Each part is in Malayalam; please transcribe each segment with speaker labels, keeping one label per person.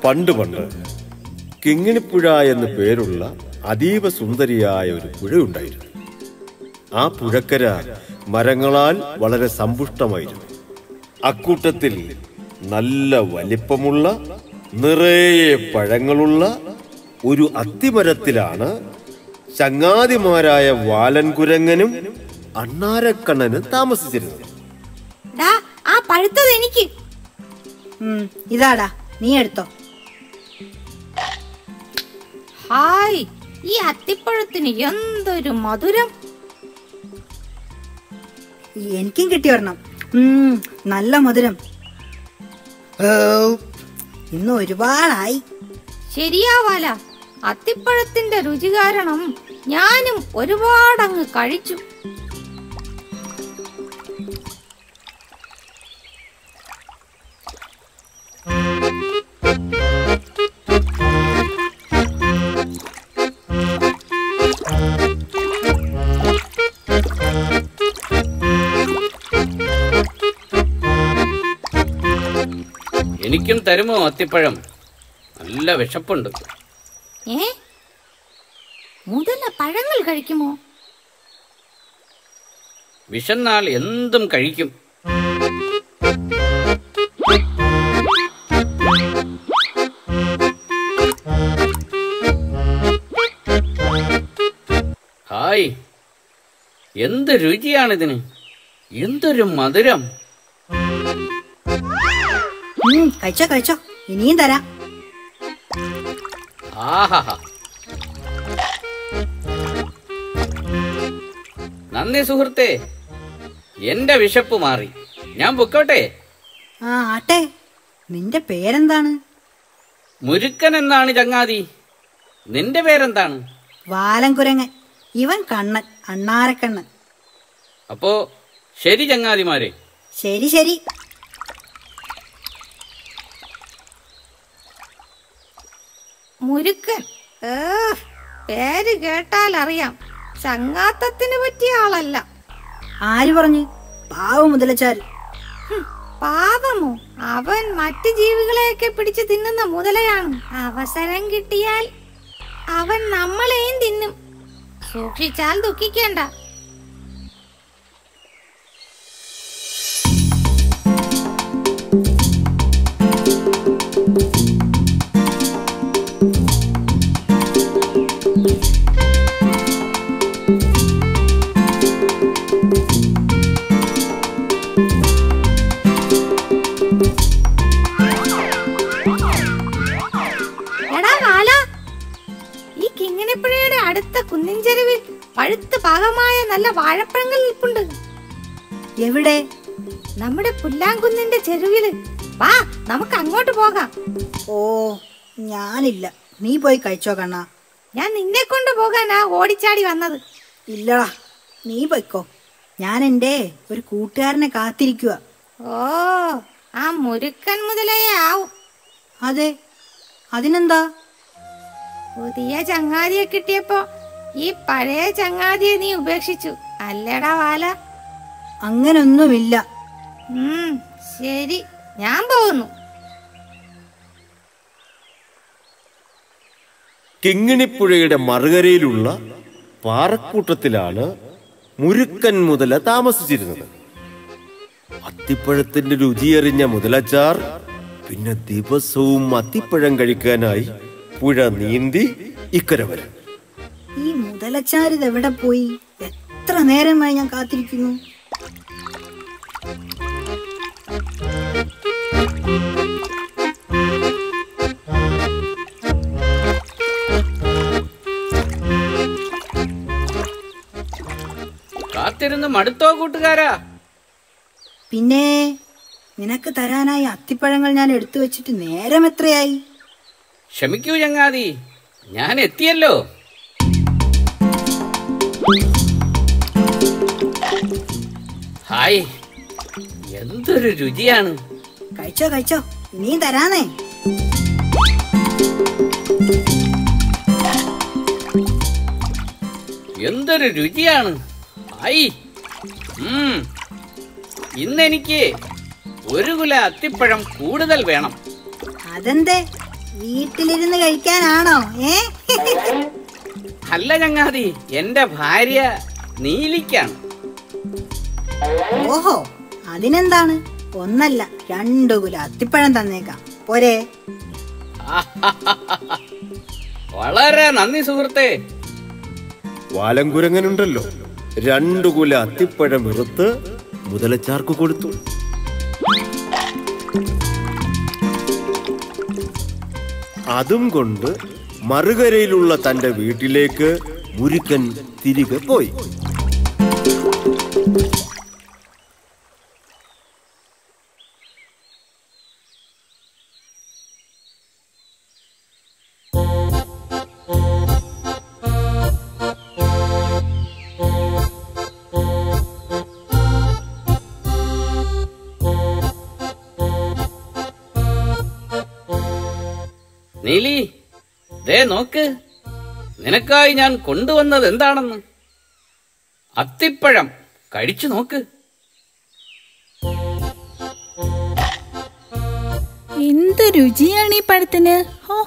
Speaker 1: പണ്ട് പണ്ട് കിങ്ങിണിപ്പുഴ എന്ന് പേരുള്ള അതീവ സുന്ദരിയായ ഒരു പുഴയുണ്ടായിരുന്നു ആ പുഴക്കര മരങ്ങളാൽ വളരെ സമ്പുഷ്ടമായിരുന്നു അക്കൂട്ടത്തിൽ നല്ല വലിപ്പമുള്ള നിറയെ പഴങ്ങളുള്ള ഒരു അത്തിമരത്തിലാണ് ചങ്ങാതിമാരായ വാലൻകുരങ്ങനും അണ്ണാരക്കണ്ണനും താമസിച്ചിരുന്നത്
Speaker 2: ഡാ ആ പഴുത്തത് എനിക്ക്
Speaker 3: ഉം, ഇതാടാ നീ എടുത്തോ
Speaker 2: ഹായ് ഈ അത്തിപ്പഴത്തിന് എന്തൊരു മധുരം
Speaker 3: എനിക്കും കിട്ടി ഒരെണ്ണം ഉം, നല്ല മധുരം ഏ, ഇന്ന് ഒരുപാടായി
Speaker 2: ശരിയാവാല അത്തിപ്പഴത്തിന്റെ രുചി കാരണം ഞാനും ഒരുപാടങ്ങ് കഴിച്ചു
Speaker 4: എനിക്കും തരുമോ അത്തിപ്പഴം നല്ല വിശപ്പുണ്ട്
Speaker 2: ഏ മുതല പഴങ്ങൾ കഴിക്കുമോ
Speaker 4: വിശന്നാൽ എന്തും കഴിക്കും ഹായ് എന്ത് രുചിയാണിതിന് എന്തൊരു മധുരം
Speaker 3: ഉം, കഴിച്ചോ കഴിച്ചോ ഇനിയും തരാം
Speaker 4: ആഹാ നന്ദി സുഹൃത്തേ എന്റെ വിശപ്പ് മാറി ഞാൻ പൊക്കോട്ടെ
Speaker 3: ആ ആട്ടെ നിന്റെ പേരെന്താണ്
Speaker 4: മുരുക്കൻ എന്നാണ് ചങ്ങാതി നിന്റെ പേരെന്താണ്
Speaker 3: വാലൻകുരങ്ങൻ ഇവൻ കണ്ണൻ അണ്ണാരക്കണ്ണൻ
Speaker 4: അപ്പോ ശരി ചങ്ങാതിമാരെ
Speaker 3: ശരി ശരി
Speaker 2: മുരുക്കൻ ഏ പേര് കേട്ടാൽ അറിയാം ചങ്ങാത്തത്തിന് പറ്റിയ ആളല്ല
Speaker 3: ആര് പറഞ്ഞു പാവ മുതലച്ചാൽ
Speaker 2: ഹും, പാവമോ അവൻ മറ്റു ജീവികളെയൊക്കെ പിടിച്ച് തിന്നുന്ന മുതലയാണ് അവസരം കിട്ടിയാൽ അവൻ നമ്മളെയും തിന്നും സൂക്ഷിച്ചാൽ ദുഃഖിക്കേണ്ട എടാ വാല ഈ കിങ്ങിണിപ്പുഴയുടെ അടുത്ത കുന്നിൻ ചെരുവിൽ പഴുത്ത് പാകമായ നല്ല വാഴപ്പഴങ്ങൾ നിൽപ്പുണ്ട്
Speaker 3: എവിടെ
Speaker 2: നമ്മുടെ പുല്ലാങ്കുന്നിന്റെ ചെരുവില് വാ നമുക്ക് അങ്ങോട്ട് പോകാം
Speaker 3: ഓ ഞാനില്ല നീ പോയി കഴിച്ചോ കണ്ണാ
Speaker 2: ഞാൻ നിന്നെ കൊണ്ട് പോകാനാ ഓടിച്ചാടി വന്നത്
Speaker 3: ഇല്ലടാ നീ പൊയ്ക്കോ ഞാൻ എൻ്റെ ഒരു കൂട്ടുകാരനെ കാത്തിരിക്കുക
Speaker 2: ഓ ആ മുരുക്കൻ മുതലേ ആവും
Speaker 3: അതെ അതിനെന്താ
Speaker 2: പുതിയ ചങ്ങാതിയെ കിട്ടിയപ്പോ ഈ പഴയ ചങ്ങാതിയെ നീ ഉപേക്ഷിച്ചു അല്ലേടാ വാല
Speaker 3: അങ്ങനൊന്നുമില്ല
Speaker 2: ഉം ശരി ഞാൻ പോകുന്നു
Speaker 1: കിങ്ങിണിപ്പുഴയുടെ മറുകരയിലുള്ള പാറക്കൂട്ടത്തിലാണ് മുരുക്കൻ മുതല താമസിച്ചിരുന്നത് അത്തിപ്പഴത്തിന്റെ രുചിയറിഞ്ഞ മുതലച്ചാർ പിന്നെ ദിവസവും അത്തിപ്പഴം കഴിക്കാനായി പുഴ നീന്തി ഇക്കര വരും
Speaker 3: ഈ മുതലച്ചാരിത് എവിടെ പോയി എത്ര നേരമായി ഞാൻ കാത്തിരിക്കുന്നു
Speaker 4: കാത്തിരുന്ന് മടുത്തോ കൂട്ടുകാരാ
Speaker 3: പിന്നെ നിനക്ക് തരാനായി അത്തിപ്പഴങ്ങൾ ഞാൻ എടുത്തു വെച്ചിട്ട് നേരം എത്രയായി
Speaker 4: ക്ഷമിക്കൂ ചങ്ങാതി ഞാൻ എത്തിയല്ലോ ഹായ് എന്തൊരു രുചിയാണ്
Speaker 3: കഴിച്ചോ കഴിച്ചോ ഇനിയും തരാനേ
Speaker 4: എന്തൊരു രുചിയാണ് ഐ ഉം. ഇന്നെനിക്ക് ഒരു കുല അത്തിപ്പഴം കൂടുതൽ വേണം
Speaker 3: അതെന്തേ വീട്ടിലിരുന്ന് കഴിക്കാനാണോ ഏ
Speaker 4: അല്ല ചങ്ങാതി എന്റെ ഭാര്യ നീലിക്കാണ്
Speaker 3: ഓഹോ അതിനെന്താണ് ഒന്നല്ല രണ്ടു കുല അത്തിപ്പഴം തന്നേക്കാം പോരെ
Speaker 4: വളരെ നന്ദി സുഹൃത്തേ
Speaker 1: വാലങ്കുരങ്ങനുണ്ടല്ലോ രണ്ടു കുല അത്തിപ്പഴം വെറുത്ത് മുതലച്ചാർക്ക് കൊടുത്തു അതും കൊണ്ട് മറുകരയിലുള്ള തന്റെ വീട്ടിലേക്ക് മുരുക്കൻ തിരികെ പോയി
Speaker 4: നീലി ദേ നോക്ക് നിനക്കായി ഞാൻ കൊണ്ടുവന്നത് എന്താണെന്ന് അത്തിപ്പഴം കഴിച്ചു നോക്ക്
Speaker 2: എന്ത് രുചിയാണ് ഈ പഴത്തിന് ഹോ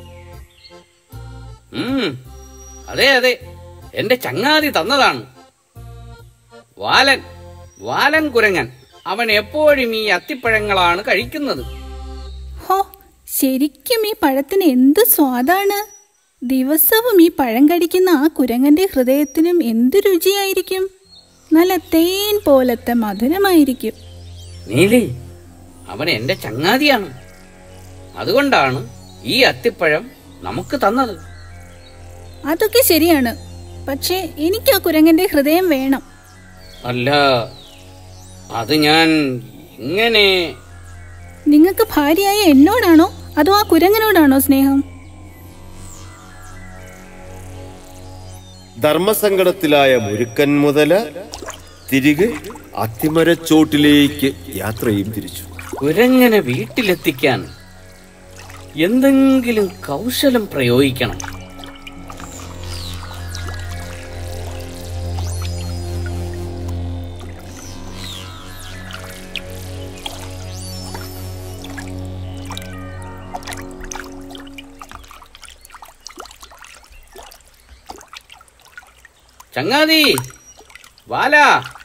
Speaker 4: ഉം അതെ അതെ എന്റെ ചങ്ങാതി തന്നതാണ് വാലൻ വാലൻ കുരങ്ങൻ അവൻ എപ്പോഴും ഈ അത്തിപ്പഴങ്ങളാണ് കഴിക്കുന്നത്
Speaker 5: ഹോ ശരിക്കും ഈ പഴത്തിന് എന്ത് സ്വാദാണ് ദിവസവും ഈ പഴം കടിക്കുന്ന ആ കുരങ്ങന്റെ ഹൃദയത്തിനും എന്ത് രുചിയായിരിക്കും നല്ല തേൻ പോലത്തെ മധുരമായിരിക്കും
Speaker 4: നീലി അവൻ എന്റെ ചങ്ങാതിയാണ് അതുകൊണ്ടാണ് ഈ അത്തിപ്പഴം നമുക്ക് തന്നത്
Speaker 5: അതൊക്കെ ശരിയാണ് പക്ഷേ എനിക്ക് ആ കുരങ്ങന്റെ ഹൃദയം വേണം
Speaker 4: അല്ല അത് ഞാൻ ഇങ്ങനെ
Speaker 5: നിങ്ങൾക്ക് ഭാര്യയായ എന്നോടാണോ അതോ ആ കുരങ്ങനോടാണോ സ്നേഹം
Speaker 1: ധർമ്മസങ്കടത്തിലായ മുരുക്കൻ മുതല തിരികെ അത്തിമരച്ചോട്ടിലേക്ക് യാത്രയും തിരിച്ചു
Speaker 4: കുരങ്ങനെ വീട്ടിലെത്തിക്കാൻ എന്തെങ്കിലും കൗശലം പ്രയോഗിക്കണം ചങ്ങാതി വാലാ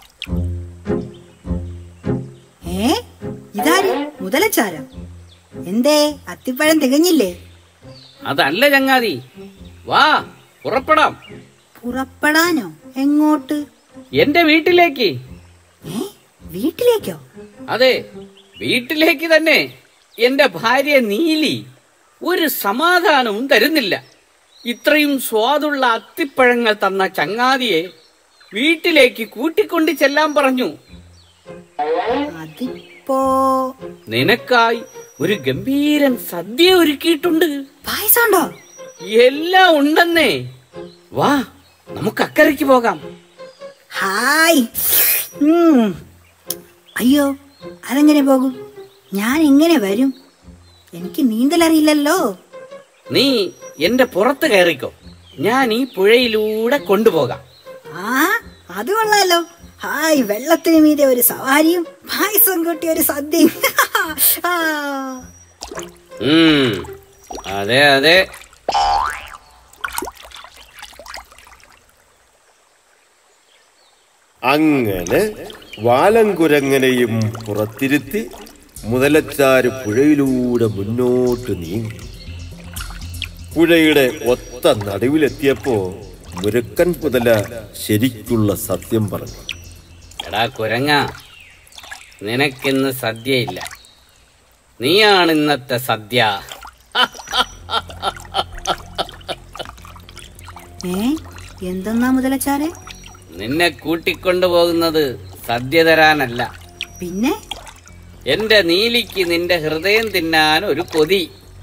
Speaker 3: ഏ ഇതാര് മുതലച്ചാര എന്തേ അത്തിപ്പഴം തികഞ്ഞില്ലേ
Speaker 4: അതല്ല ചങ്ങാതി വാ പുറപ്പെടാം
Speaker 3: പുറപ്പെടാനോ എങ്ങോട്ട്
Speaker 4: എന്റെ വീട്ടിലേക്ക്
Speaker 3: ഏ വീട്ടിലേക്കോ
Speaker 4: അതെ വീട്ടിലേക്ക് തന്നെ എന്റെ ഭാര്യ നീലി ഒരു സമാധാനവും തരുന്നില്ല ഇത്രയും സ്വാദുള്ള അത്തിപ്പഴങ്ങൾ തന്ന ചങ്ങാതിയെ വീട്ടിലേക്ക് കൂട്ടിക്കൊണ്ട് ചെല്ലാൻ പറഞ്ഞു
Speaker 3: അതിപ്പോ
Speaker 4: നിനക്കായി ഒരു ഗംഭീരൻ സദ്യ ഒരുക്കിയിട്ടുണ്ട്
Speaker 3: പായസമുണ്ടോ
Speaker 4: എല്ലാം ഉണ്ടെന്നേ വാ നമുക്ക് അക്കരയ്ക്ക് പോകാം
Speaker 3: ഹായ് ഉം. അയ്യോ അതെങ്ങനെ പോകും ഞാൻ എങ്ങനെ വരും എനിക്ക് നീന്തലറിയില്ലല്ലോ
Speaker 4: നീ എന്റെ പുറത്ത് കയറിക്കോ ഞാൻ ഈ പുഴയിലൂടെ കൊണ്ടുപോകാം
Speaker 3: ആ അത് കൊള്ളാലോ ഹായ് വെള്ളത്തിന് മീതെ ഒരു സവാരിയും പായസം കൂട്ടി ഒരു സദ്യയും ആ.
Speaker 4: ഉം, അതെ അതെ
Speaker 1: അങ്ങനെ വാലങ്കുരങ്ങനെയും പുറത്തിരുത്തി മുതലച്ചാര് പുഴയിലൂടെ മുന്നോട്ട് നീങ്ങി പുഴയുടെ ഒത്ത നടുവിലെത്തിയപ്പോ മുരുക്കൻ മുതല ശരിക്കുള്ള സത്യം പറഞ്ഞു
Speaker 4: എടാ കുരങ്ങ നിനക്കിന്ന് സദ്യയില്ല നീയാണ് ഇന്നത്തെ സദ്യ
Speaker 3: ഏ എന്തെന്നാ മുതലച്ചാരെ
Speaker 4: നിന്നെ കൂട്ടിക്കൊണ്ടുപോകുന്നത് സദ്യ തരാനല്ല
Speaker 3: പിന്നെ
Speaker 4: എന്റെ നീലിക്ക് നിന്റെ ഹൃദയം തിന്നാൻ ഒരു കൊതി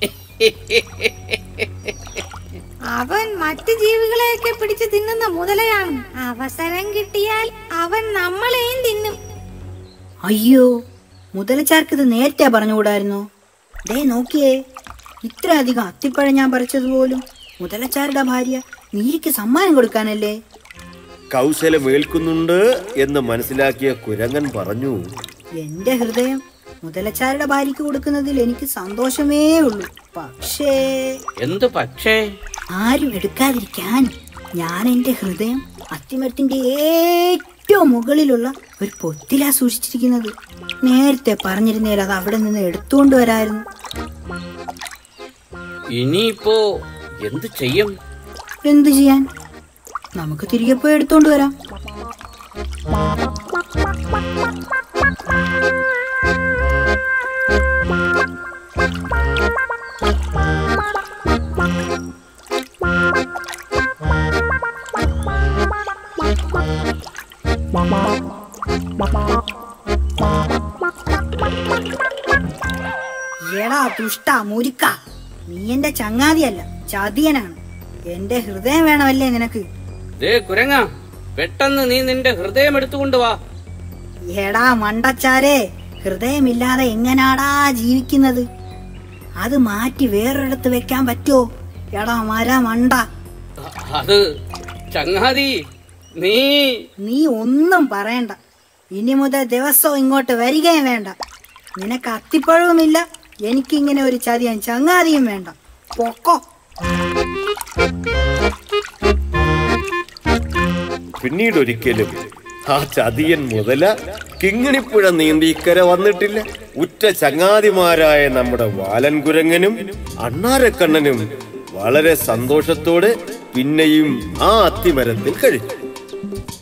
Speaker 2: അവൻ മറ്റു ജീവികളെയൊക്കെ പിടിച്ചു തിന്നുന്ന മുതലയാണ് അവസരം കിട്ടിയാൽ അവൻ നമ്മളെയും തിന്നും
Speaker 3: അയ്യോ മുതലച്ചാർക്ക് ഇത് നേരത്തെ പറഞ്ഞുകൂടായിരുന്നോ ദേ നോക്കിയേ ഇത്ര അധികം അത്തിപ്പഴം ഞാൻ പറിച്ചതുപോലും മുതലച്ചാരുടെ ഭാര്യ നീലിക്ക് സമ്മാനം കൊടുക്കാനല്ലേ
Speaker 1: കൗശലമേൽക്കുന്നുണ്ട് എന്ന് മനസ്സിലാക്കിയ കുരങ്ങൻ പറഞ്ഞു
Speaker 3: എന്റെ ഹൃദയം മുതലച്ചാരുടെ ഭാര്യയ്ക്ക് കൊടുക്കുന്നതിൽ എനിക്ക് സന്തോഷമേ ഉള്ളൂ പക്ഷേ
Speaker 4: എന്തു പക്ഷേ
Speaker 3: ആരും എടുക്കാതിരിക്കാൻ ഞാൻ എൻ്റെ ഹൃദയം അത്തിമരത്തിന്റെ ഏറ്റവും മുകളിലുള്ള ഒരു പൊത്തിലാ സൂക്ഷിച്ചിരിക്കുന്നത് നേരത്തെ പറഞ്ഞിരുന്നേൽ അത് അവിടെ നിന്ന് എടുത്തുകൊണ്ട് വരായിരുന്നു
Speaker 4: ഇനിയിപ്പോ എന്തു ചെയ്യും
Speaker 3: എന്തു ചെയ്യാൻ നമുക്ക് തിരികെ പോയി എടുത്തോണ്ട് വരാം എടാ ദുഷ്ട മുരുക്ക നീ എന്റെ ചങ്ങാതിയല്ല ചതിയനാണ് എന്റെ ഹൃദയം വേണമല്ലേ നിനക്ക്
Speaker 4: ദേ കുരങ്ങ പെട്ടെന്ന് നീ നിന്റെ ഹൃദയം എടുത്തുകൊണ്ട് വാ
Speaker 3: എടാ മണ്ടച്ചാരെ ഹൃദയമില്ലാതെ എങ്ങനാടാ ജീവിക്കുന്നത് അത് മാറ്റി വേറൊരിടത്ത് വെക്കാൻ പറ്റുമോ എടാ മര മണ്ട
Speaker 4: അ- അത് ചങ്ങാതി നീ
Speaker 3: നീ ഒന്നും പറയണ്ട ഇനി മുതൽ ദിവസവും ഇങ്ങോട്ട് വരികയും വേണ്ട നിനക്ക് അത്തിപ്പഴവുമില്ല എനിക്കിങ്ങനെ ഒരു ചതിയാൻ ചങ്ങാതിയും വേണ്ട പൊക്കോ
Speaker 1: പിന്നീട് ഒരിക്കലും ആ ചതിയൻ മുതല കിങ്ങിണിപ്പുഴ നീന്തി ഇക്കര വന്നിട്ടില്ല ഉറ്റ ചങ്ങാതിമാരായ നമ്മുടെ വാലൻ കുരങ്ങനും അണ്ണാരക്കണ്ണനും വളരെ സന്തോഷത്തോടെ പിന്നെയും ആ അത്തിമരത്തിൽ കഴിച്ചു